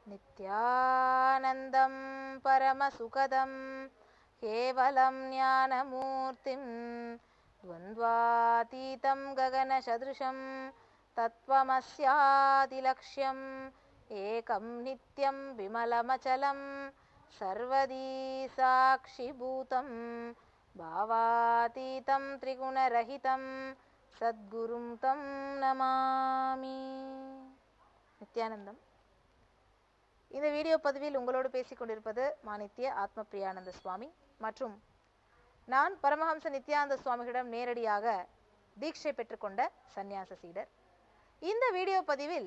नित्यानन्दं परमसुखदं केवलं ज्ञानमूर्तिं द्वन्द्वातीतं गगनसदृशं तत्त्वमस्यादिलक्ष्यम् एकं नित्यं विमलमचलं सर्वदी साक्षिभूतं भावातीतं त्रिगुणरहितं सद्गुरुं तं नमामि நித்யானந்தம் இந்த வீடியோ பதிவில் உங்களோடு பேசிக் கொண்டிருப்பது மானித்ய ஆத்ம பிரியானந்த சுவாமி மற்றும் நான் பரமஹம்ச நித்யானந்த சுவாமிகளிடம் நேரடியாக தீட்சை பெற்றுக்கொண்ட சந்நியாச சீடர் இந்த வீடியோ பதிவில்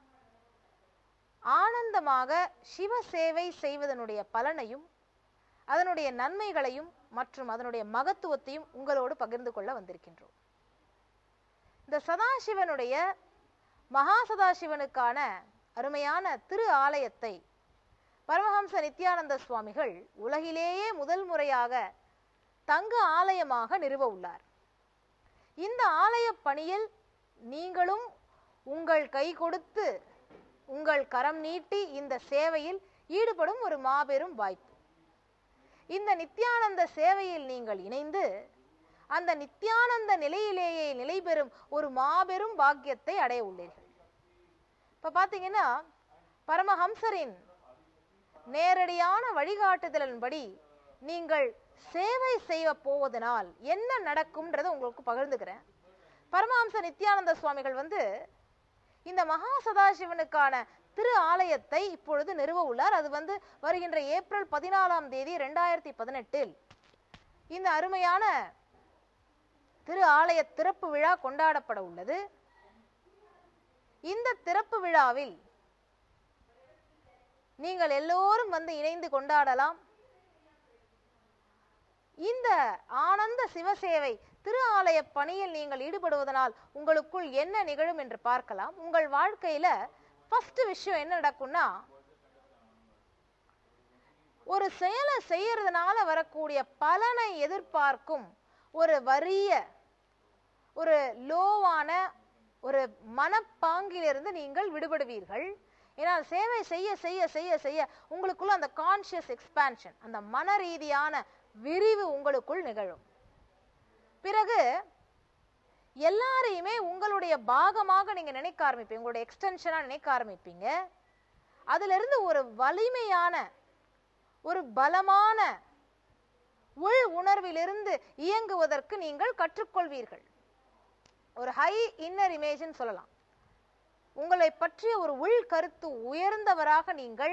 ஆனந்தமாக சிவ சேவை செய்வதனுடைய பலனையும் அதனுடைய நன்மைகளையும் மற்றும் அதனுடைய மகத்துவத்தையும் உங்களோடு பகிர்ந்து கொள்ள வந்திருக்கின்றோம் இந்த சதாசிவனுடைய மகா சதாசிவனுக்கான அருமையான திரு ஆலயத்தை பரமஹம்ச நித்யானந்த சுவாமிகள் உலகிலேயே முதல் முறையாக தங்க ஆலயமாக நிறுவ உள்ளார் இந்த ஆலய பணியில் நீங்களும் உங்கள் கை கொடுத்து உங்கள் கரம் நீட்டி இந்த சேவையில் ஈடுபடும் ஒரு மாபெரும் வாய்ப்பு இந்த நித்யானந்த சேவையில் நீங்கள் இணைந்து அந்த நித்யானந்த நிலையிலேயே நிலை பெறும் ஒரு மாபெரும் பாக்கியத்தை அடைய உள்ளீர்கள் இப்ப பாத்தீங்கன்னா பரமஹம்சரின் நேரடியான வழிகாட்டுதலின்படி நீங்கள் சேவை செய்ய போவதனால் என்ன நடக்கும்ன்றதை உங்களுக்கு பகிர்ந்துக்கிறேன் பரமஹம்ச நித்யானந்த சுவாமிகள் வந்து இந்த மகா சதாசிவனுக்கான திரு ஆலயத்தை இப்பொழுது நிறுவ உள்ளார் அது வந்து வருகின்ற ஏப்ரல் பதினாலாம் தேதி ரெண்டாயிரத்தி பதினெட்டில் இந்த அருமையான திரு ஆலய திறப்பு விழா கொண்டாடப்பட உள்ளது இந்த திறப்பு விழாவில் நீங்கள் எல்லோரும் வந்து இணைந்து கொண்டாடலாம் இந்த ஆனந்த சிவசேவை திரு ஆலய பணியில் நீங்கள் ஈடுபடுவதனால் உங்களுக்குள் என்ன நிகழும் என்று பார்க்கலாம் உங்கள் வாழ்க்கையில ஃபர்ஸ்ட் விஷயம் என்ன நடக்கும்னா ஒரு செயலை செய்யறதுனால வரக்கூடிய பலனை எதிர்பார்க்கும் ஒரு வறிய ஒரு லோவான ஒரு மனப்பாங்கிலிருந்து நீங்கள் விடுபடுவீர்கள் ஏன்னா சேவை செய்ய செய்ய செய்ய செய்ய உங்களுக்குள்ள அந்த கான்சியஸ் எக்ஸ்பான்ஷன் அந்த மன ரீதியான விரிவு உங்களுக்குள் நிகழும் பிறகு எல்லாரையுமே உங்களுடைய பாகமாக நீங்க நினைக்க ஆரம்பிப்பீங்க உங்களுடைய எக்ஸ்டென்ஷனா நினைக்க ஆரம்பிப்பீங்க அதுல இருந்து ஒரு வலிமையான ஒரு பலமான உள் உணர்விலிருந்து இயங்குவதற்கு நீங்கள் கற்றுக்கொள்வீர்கள் ஒரு ஹை இன்னர் இமேஜ்னு சொல்லலாம் உங்களை பற்றிய ஒரு உள் கருத்து உயர்ந்தவராக நீங்கள்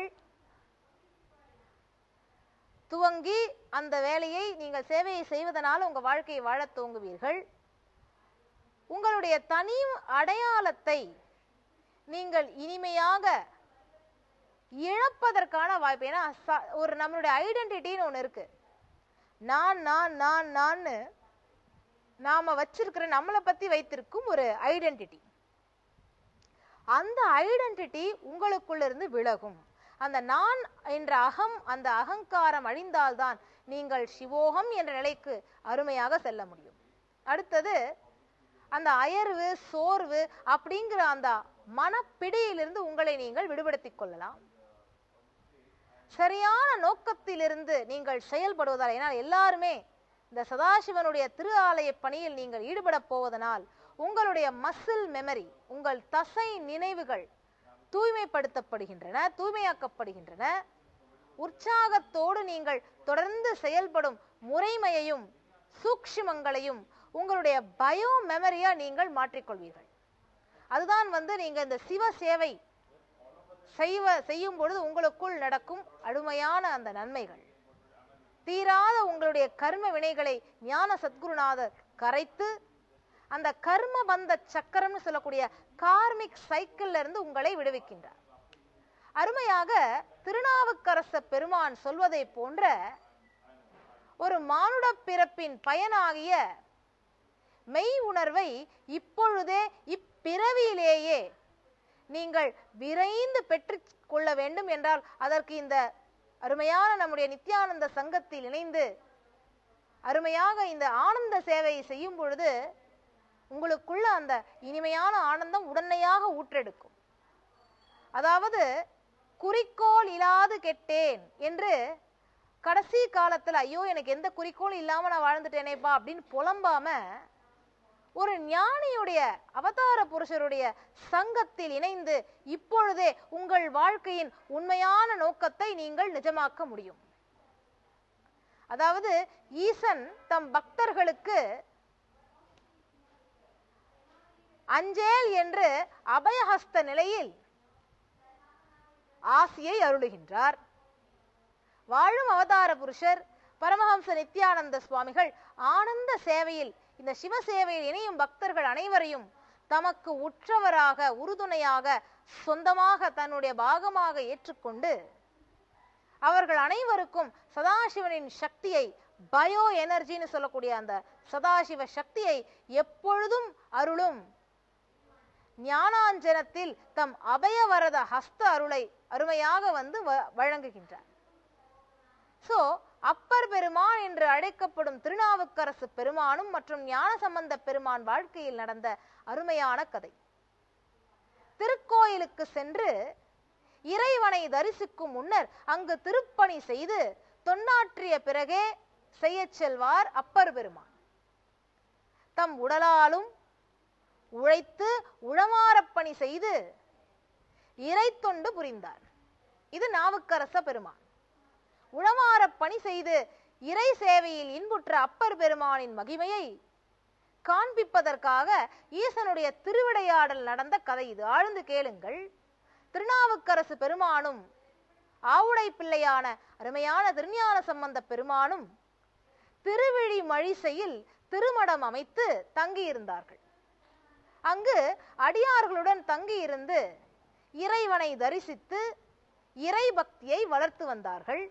துவங்கி அந்த வேலையை நீங்கள் சேவையை செய்வதனால உங்க வாழ்க்கையை வாழத் துவங்குவீர்கள் உங்களுடைய தனி அடையாளத்தை நீங்கள் இனிமையாக இழப்பதற்கான வாய்ப்பு ஏன்னா ச- ஒரு நம்மளுடைய ஐடென்டிட்டின்னு ஒன்று இருக்கு நான் நான் நான் நான்னு நாம வச்சிருக்கிற நம்மளை பத்தி வைத்திருக்கும் ஒரு ஐடென்டிட்டி அந்த ஐடென்டிட்டி உங்களுக்குள்ள இருந்து விலகும் அந்த நான் என்ற அகம் அந்த அகங்காரம் அழிந்தால்தான் நீங்கள் சிவோகம் என்ற நிலைக்கு அருமையாக செல்ல முடியும் அடுத்தது அந்த அயர்வு சோர்வு அப்படிங்கிற அந்த மனப்பிடியிலிருந்து உங்களை நீங்கள் விடுபடுத்திக் கொள்ளலாம் சரியான நோக்கத்திலிருந்து நீங்கள் செயல்படுவதால் ஏனால் எல்லாருமே இந்த சதாசிவனுடைய திரு ஆலய பணியில் நீங்கள் ஈடுபட போவதனால் உங்களுடைய மசில் மெமரி உங்கள் தசை நினைவுகள் தூய்மைப்படுத்தப்படுகின்றன தூய்மையாக்கப்படுகின்றன உற்சாகத்தோடு நீங்கள் தொடர்ந்து செயல்படும் முறைமையையும் சூக்ஷ்மங்களையும் உங்களுடைய பயோ மெமரியா நீங்கள் மாற்றிக்கொள்வீர்கள் அதுதான் வந்து நீங்க இந்த சிவ சேவை செய்வ செய்யும் பொழுது உங்களுக்குள் நடக்கும் அருமையான அந்த நன்மைகள் தீராத உங்களுடைய கர்ம வினைகளை ஞான சத்குருநாதர் கரைத்து அந்த கர்ம பந்த சக்கரம்னு சொல்லக்கூடிய கார்மிக் சைக்கிள்ல இருந்து உங்களை விடுவிக்கின்றார் அருமையாக திருநாவுக்கரச பெருமான் சொல்வதை போன்ற ஒரு மானுட பிறப்பின் பயனாகிய மெய் உணர்வை இப்பொழுதே இப்பிறவியிலேயே நீங்கள் விரைந்து பெற்று கொள்ள வேண்டும் என்றால் அதற்கு இந்த அருமையான நம்முடைய நித்யானந்த சங்கத்தில் இணைந்து அருமையாக இந்த ஆனந்த சேவையை செய்யும் பொழுது உங்களுக்குள்ள அந்த இனிமையான ஆனந்தம் உடனடியாக ஊற்றெடுக்கும் அதாவது குறிக்கோள் இல்லாது கெட்டேன் என்று கடைசி காலத்துல ஐயோ எனக்கு எந்த குறிக்கோளும் இல்லாம நான் வாழ்ந்துட்டேனேப்பா அப்படின்னு புலம்பாம ஒரு ஞானியுடைய அவதார புருஷருடைய சங்கத்தில் இணைந்து இப்பொழுதே உங்கள் வாழ்க்கையின் உண்மையான நோக்கத்தை நீங்கள் நிஜமாக்க முடியும் அதாவது ஈசன் தம் பக்தர்களுக்கு அஞ்சேல் என்று அபயஹஸ்த நிலையில் ஆசியை அருளுகின்றார் வாழும் அவதார புருஷர் பரமஹம்ச நித்யானந்த சுவாமிகள் ஆனந்த சேவையில் இந்த சிவ சேவையில் இணையும் பக்தர்கள் அனைவரையும் தமக்கு உற்றவராக உறுதுணையாக சொந்தமாக தன்னுடைய பாகமாக ஏற்றுக்கொண்டு அவர்கள் அனைவருக்கும் சதாசிவனின் சக்தியை பயோ எனர்ஜின்னு சொல்லக்கூடிய அந்த சதாசிவ சக்தியை எப்பொழுதும் அருளும் ஞானாஞ்சனத்தில் தம் அபயவரத ஹஸ்த அருளை அருமையாக வந்து வ- வழங்குகின்றார் சோ அப்பர் பெருமான் என்று அழைக்கப்படும் திருநாவுக்கரசு பெருமானும் மற்றும் ஞானசம்பந்த பெருமான் வாழ்க்கையில் நடந்த அருமையான கதை திருக்கோயிலுக்கு சென்று இறைவனை தரிசிக்கும் முன்னர் அங்கு திருப்பணி செய்து தொன்னாற்றிய பிறகே செய்யச் செல்வார் அப்பர் பெருமான் தம் உடலாலும் உழைத்து உளமாரப் பணி செய்து இறைத்தொண்டு புரிந்தார் இது நாவுக்கரச பெருமான் உளமாரப் பணி செய்து இறை சேவையில் இன்புற்ற அப்பர் பெருமானின் மகிமையை காண்பிப்பதற்காக ஈசனுடைய திருவிடையாடல் நடந்த கதை இது ஆழ்ந்து கேளுங்கள் திருநாவுக்கரசு பெருமானும் ஆவுடை பிள்ளையான அருமையான திருஞான சம்பந்த பெருமானும் திருவிழி மழிசையில் திருமடம் அமைத்து தங்கியிருந்தார்கள் அங்கு அடியார்களுடன் தங்கியிருந்து இறைவனை தரிசித்து இறை பக்தியை வளர்த்து வந்தார்கள்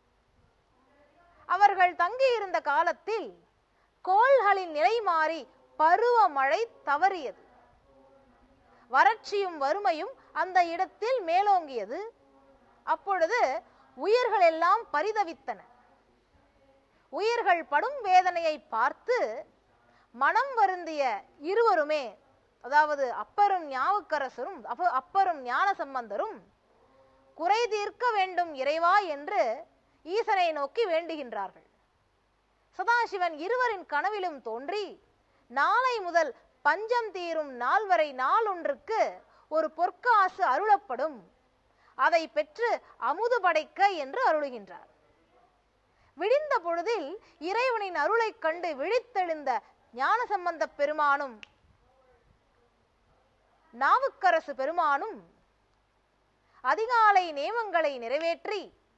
அவர்கள் தங்கியிருந்த காலத்தில் கோள்களின் நிலை மாறி பருவமழை தவறியது வறட்சியும் வறுமையும் அந்த இடத்தில் மேலோங்கியது அப்பொழுது உயிர்கள் எல்லாம் பரிதவித்தன உயிர்கள் படும் வேதனையை பார்த்து மனம் வருந்திய இருவருமே அதாவது அப்பரும் ஞாவுக்கரசரும் அப்ப- அப்பரும் ஞான சம்பந்தரும் குறை தீர்க்க வேண்டும் இறைவா என்று ஈசனை நோக்கி வேண்டுகின்றார்கள் சதாசிவன் இருவரின் கனவிலும் தோன்றி நாளை முதல் பஞ்சம் தீரும் நாள் வரை நாள் ஒன்றுக்கு ஒரு பொற்காசு அருளப்படும் அதை பெற்று அமுது படைக்க என்று அருளுகின்றார் விடிந்த பொழுதில் இறைவனின் அருளைக் கண்டு விழித்தெழுந்த ஞானசம்பந்த பெருமானும் நாவுக்கரசு பெருமானும் அதிகாலை நேமங்களை நிறைவேற்றி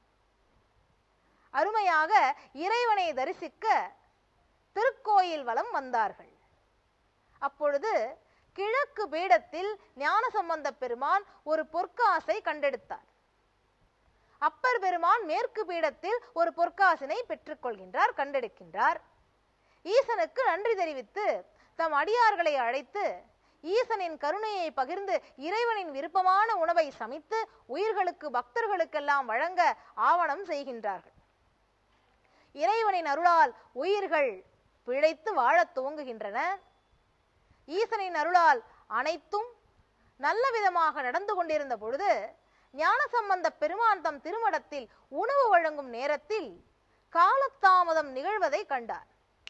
அருமையாக இறைவனை தரிசிக்க திருக்கோயில் வலம் வந்தார்கள் அப்பொழுது கிழக்கு பீடத்தில் ஞானசம்பந்த பெருமான் ஒரு பொற்காசை கண்டெடுத்தார் அப்பர் பெருமான் மேற்கு பீடத்தில் ஒரு பொற்காசினை பெற்றுக்கொள்கின்றார் கண்டெடுக்கின்றார் ஈசனுக்கு நன்றி தெரிவித்து தம் அடியார்களை அழைத்து ஈசனின் கருணையை பகிர்ந்து இறைவனின் விருப்பமான உணவை சமைத்து உயிர்களுக்கு பக்தர்களுக்கெல்லாம் வழங்க ஆவணம் செய்கின்றார்கள் இறைவனின் அருளால் உயிர்கள் பிழைத்து வாழத் துவங்குகின்றன ஈசனின் அருளால் அனைத்தும் நல்ல விதமாக நடந்து கொண்டிருந்த பொழுது ஞானசம்பந்த பெருமான் தம் திருமடத்தில் உணவு வழங்கும் நேரத்தில் காலத்தாமதம் நிகழ்வதை கண்டார்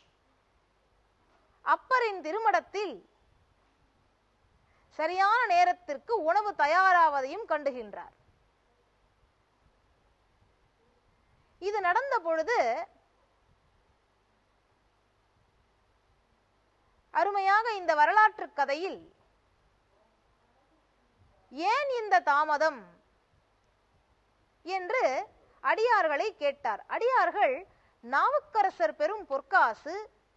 அப்பரின் திருமடத்தில் சரியான நேரத்திற்கு உணவு தயாராவதையும் கண்டுகின்றார் இது நடந்த பொழுது அருமையாக இந்த வரலாற்று கதையில் ஏன் இந்த தாமதம் என்று அடியார்களை கேட்டார் அடியார்கள் நாவுக்கரசர் பெரும் பொற்காசு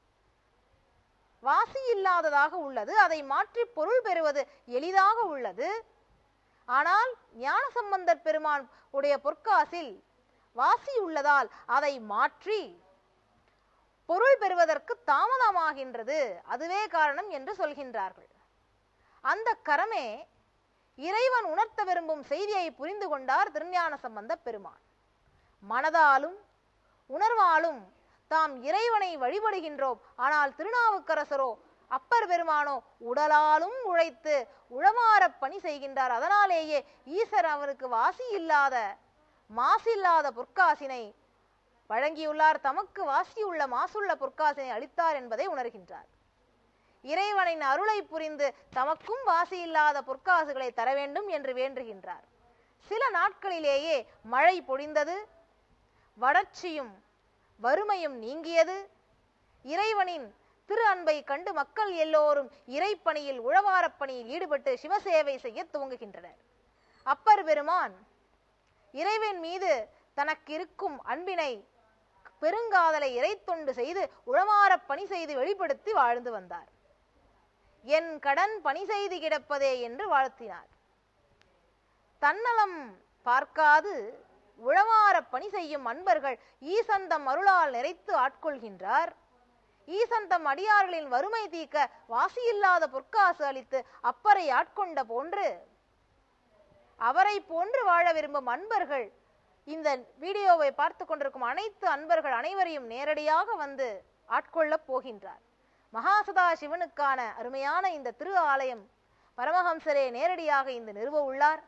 வாசி இல்லாததாக உள்ளது அதை மாற்றி பொருள் பெறுவது எளிதாக உள்ளது ஆனால் ஞானசம்பந்தர் பெருமான் உடைய பொற்காசில் வாசி உள்ளதால் அதை மாற்றி பொருள் பெறுவதற்கு தாமதமாகின்றது அதுவே காரணம் என்று சொல்கின்றார்கள் அந்த கரமே இறைவன் உணர்த்த விரும்பும் செய்தியை புரிந்து கொண்டார் திருஞான சம்பந்த பெருமான் மனதாலும் உணர்வாலும் தாம் இறைவனை வழிபடுகின்றோம் ஆனால் திருநாவுக்கரசரோ அப்பர் பெருமானோ உடலாலும் உழைத்து உழவாரப் பணி செய்கின்றார் அதனாலேயே ஈசர் அவருக்கு வாசி இல்லாத மாசில்லாத பொற்காசினை வழங்கியுள்ளார் தமக்கு வாசியுள்ள மாசுள்ள பொற்காசினை அளித்தார் என்பதை உணர்கின்றார் இறைவனின் அருளை புரிந்து தமக்கும் வாசி இல்லாத பொற்காசுகளை தர வேண்டும் என்று வேண்டுகின்றார் சில நாட்களிலேயே மழை பொழிந்தது வறட்சியும் வறுமையும் நீங்கியது இறைவனின் திரு அன்பை கண்டு மக்கள் எல்லோரும் இறைப்பணியில் உழவாரப் பணியில் ஈடுபட்டு சிவசேவை செய்ய துவங்குகின்றனர் அப்பர் பெருமான் இறைவன் மீது தனக்கு இருக்கும் அன்பினை பெருங்காதலை இறைத்தொண்டு செய்து உழவாரப் பணி செய்து வெளிப்படுத்தி வாழ்ந்து வந்தார் என் கடன் பணி செய்து கிடப்பதே என்று வாழ்த்தினார் தன்னலம் பார்க்காது உழவாரப் பணி செய்யும் அன்பர்கள் ஈசந்தம் அருளால் நிறைத்து ஆட்கொள்கின்றார் ஈசந்தம் அடியார்களின் வறுமை தீக்க வாசியில்லாத பொற்காசு அளித்து அப்பரை ஆட்கொண்ட போன்று அவரை போன்று வாழ விரும்பும் அன்பர்கள் இந்த வீடியோவை பார்த்து கொண்டிருக்கும் அனைத்து அன்பர்கள் அனைவரையும் நேரடியாக வந்து ஆட்கொள்ளப் போகின்றார் மகாசதா சிவனுக்கான அருமையான இந்த திரு ஆலயம் பரமஹம்சரே நேரடியாக இந்த நிறுவ உள்ளார்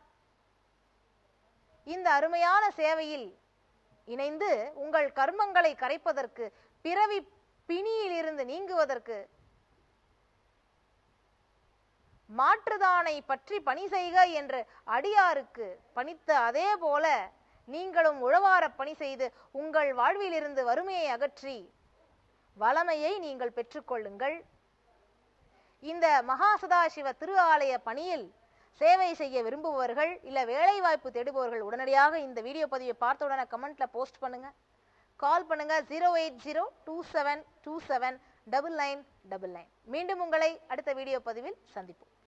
இந்த அருமையான சேவையில் இணைந்து உங்கள் கர்மங்களை கரைப்பதற்கு பிறவி பிணியிலிருந்து நீங்குவதற்கு மாற்றுதானை பற்றி பணி செய்க என்று அடியாருக்கு பணித்த அதே போல நீங்களும் உழவார பணி செய்து உங்கள் வாழ்விலிருந்து வறுமையை அகற்றி வளமையை நீங்கள் பெற்றுக்கொள்ளுங்கள் இந்த மகா சதாசிவ திரு ஆலய பணியில் சேவை செய்ய விரும்புபவர்கள் இல்ல வேலை வாய்ப்பு தேடுபவர்கள் உடனடியாக இந்த வீடியோ பதிவை பார்த்த உடனே கமெண்ட்ல போஸ்ட் பண்ணுங்க கால் பண்ணுங்க zero eight zero two seven two seven double nine double nine மீண்டும் உங்களை அடுத்த வீடியோ பதிவில் சந்திப்போம்